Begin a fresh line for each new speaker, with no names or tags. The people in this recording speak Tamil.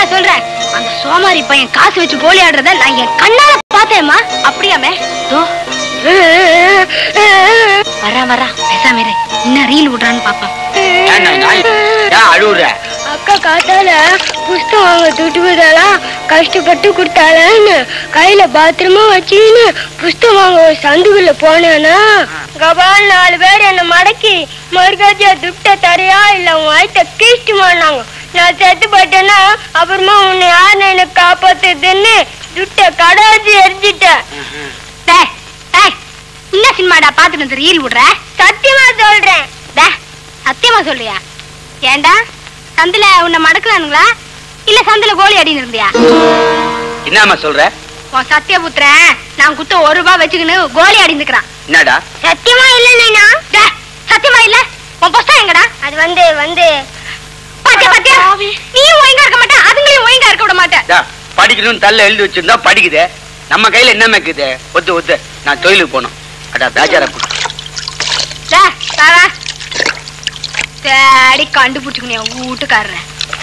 சொல்றேன் அந்த சோமாரி பையன் காசு வச்சு கோலி ஆடுறத நான் என் கண்ணால பார்த்தேம்மா அப்படியாமே தோ வரா வரா பேசாம இரு இன்னும் ரீல் விடுறான்னு பாப்போம்
ஏன் நான் நாய்? ஏன் அழுவுற
அக்கா காத்தால புஸ்தகம் வாங்க துட்டு போதாலாம் கஷ்டப்பட்டு கொடுத்தாளன்னு கையில பாத்திரமா வச்சுன்னு புஸ்தகம் வாங்க ஒரு சந்துக்குள்ள போனேனா கபால் நாலு பேர் என்ன மடக்கி மறுகாஜா துட்ட தரையா இல்ல உன் வயிற்ற கீழ்ச்சி மாட்டாங்க நான் செத்து போயிட்டேன்னா அப்புறமா உன்னை யாரு எனக்கு காப்பாத்துதுன்னு துட்ட கடாச்சி எரிஞ்சிட்டேன் டேய், டேய், என்ன சினிமாடா பாத்துட்டு வந்து ரீல் விடுற சத்தியமா சொல்றேன் டேய், சத்தியமா சொல்றியா ஏண்டா சந்தில உன்னை மடக்குறானுங்களா இல்ல சந்தில கோழி அடின்னு இருந்தியா
என்னம்மா சொல்ற
உன் சத்தியபுத்திரன் நான் குத்த ஒரு ரூபாய் வச்சுக்கின்னு கோழி அடிந்துக்கிறான்
என்னடா
சத்தியமா இல்ல நைனா சத்தியமா இல்ல உன் புஸ்தகம் எங்கடா அது வந்து வந்து பாத்தியா பாத்தியா நீயும் ஒழுங்கா இருக்க மாட்டே அதுங்களையும் ஒழுங்கா இருக்க விட மாட்டேன்
டா, படிக்கணும்னு தள்ள எழுதி வச்சிருந்தா படிக்குது நம்ம கையில என்ன மேக்குது ஒத்து ஒத்து நான் தொழிலுக்கு போனோம் அடா பேஜார
டேய், வா, வா. தேடி கண்டுபிடிச்சுக்கணும் என் வீட்டுக்காரரை